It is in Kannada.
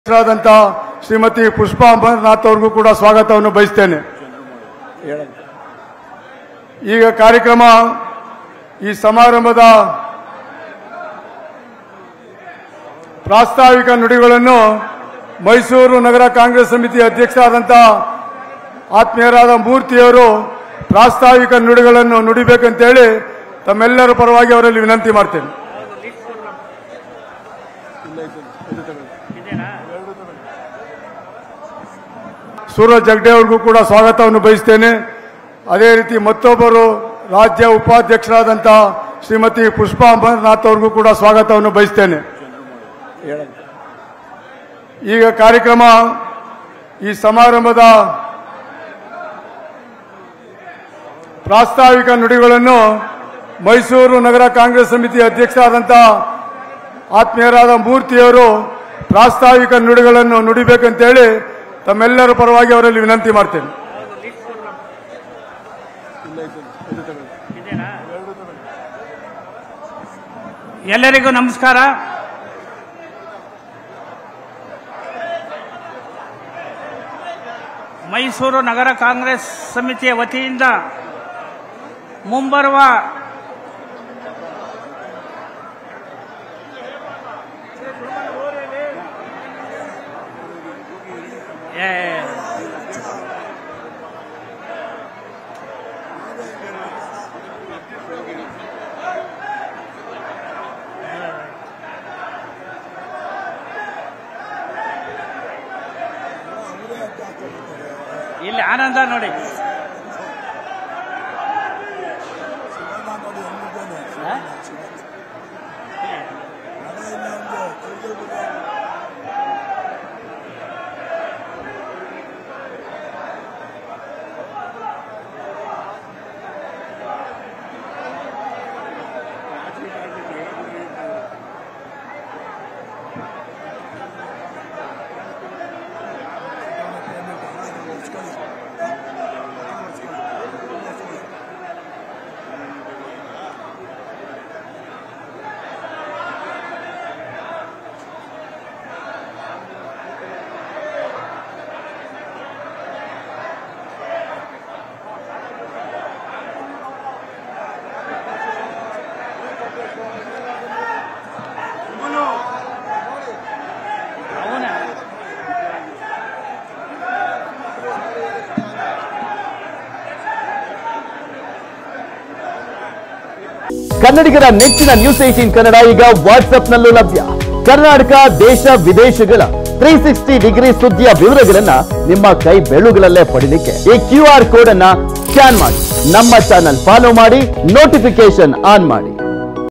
ಆದಂತ ಶ್ರೀಮತಿ ಪುಷ್ಪಾ ಅಮರನಾಥ್ ಅವ್ರಿಗೂ ಕೂಡ ಸ್ವಾಗತವನ್ನು ಬಯಸ್ತೇನೆ ಈಗ ಕಾರ್ಯಕ್ರಮ ಈ ಸಮಾರಂಭದ ಪ್ರಾಸ್ತಾವಿಕ ನುಡಿಗಳನ್ನು ಮೈಸೂರು ನಗರ ಕಾಂಗ್ರೆಸ್ ಸಮಿತಿ ಅಧ್ಯಕ್ಷರಾದಂಥ ಆತ್ಮೀಯರಾದ ಮೂರ್ತಿಯವರು ಪ್ರಾಸ್ತಾವಿಕ ನುಡಿಗಳನ್ನು ನುಡಿಬೇಕಂತೇಳಿ ತಮ್ಮೆಲ್ಲರ ಪರವಾಗಿ ಅವರಲ್ಲಿ ವಿನಂತಿ ಮಾಡ್ತೇನೆ ಸೂರಜ್ ಜಗಡೆ ಅವ್ರಿಗೂ ಕೂಡ ಸ್ವಾಗತವನ್ನು ಬಯಸ್ತೇನೆ ಅದೇ ರೀತಿ ಮತ್ತೊಬ್ಬರು ರಾಜ್ಯ ಉಪಾಧ್ಯಕ್ಷರಾದಂಥ ಶ್ರೀಮತಿ ಪುಷ್ಪಾ ಅಮರನಾಥ್ ಅವ್ರಿಗೂ ಕೂಡ ಸ್ವಾಗತವನ್ನು ಬಯಸ್ತೇನೆ ಈಗ ಕಾರ್ಯಕ್ರಮ ಈ ಸಮಾರಂಭದ ಪ್ರಾಸ್ತಾವಿಕ ನುಡಿಗಳನ್ನು ಮೈಸೂರು ನಗರ ಕಾಂಗ್ರೆಸ್ ಸಮಿತಿ ಅಧ್ಯಕ್ಷರಾದಂಥ ಆತ್ಮೀಯರಾದ ಮೂರ್ತಿಯವರು ಪ್ರಾಸ್ತಾವಿಕ ನುಡಿಗಳನ್ನು ನುಡಿಬೇಕಂತೇಳಿ ತಮ್ಮೆಲ್ಲರ ಪರವಾಗಿ ಅವರಲ್ಲಿ ವಿನಂತಿ ಮಾಡ್ತೇನೆ ಎಲ್ಲರಿಗೂ ನಮಸ್ಕಾರ ಮೈಸೂರು ನಗರ ಕಾಂಗ್ರೆಸ್ ಸಮಿತಿಯ ವತಿಯಿಂದ ಮುಂಬರುವ ಏ, ಇಲ್ಲಿ ಆನಂದ ನೋಡಿ ಹ? ಅವನೇ ಕನ್ನಡಿಗರ ನೆಚ್ಚಿನ ನ್ಯೂಸ್ ಏಟೀನ್ ಕನ್ನಡ ಈಗ ವಾಟ್ಸ್ಆಪ್ನಲ್ಲೂ ಲಭ್ಯ ಕರ್ನಾಟಕ ದೇಶ ವಿದೇಶಗಳ ತ್ರೀ ಸಿಕ್ಸ್ಟಿ ಡಿಗ್ರಿ ಸುದ್ದಿಯ ವಿವರಗಳನ್ನ ನಿಮ್ಮ ಕೈ ಬೆಳುಗಳಲ್ಲೇ ಪಡಿಲಿಕ್ಕೆ ಈ ಕ್ಯೂ ಆರ್ ಕೋಡ್ ಅನ್ನ ಸ್ಕ್ಯಾನ್ ಮಾಡಿ ನಮ್ಮ ಚಾನಲ್ ಫಾಲೋ ಮಾಡಿ ನೋಟಿಫಿಕೇಶನ್ ಆನ್ ಮಾಡಿ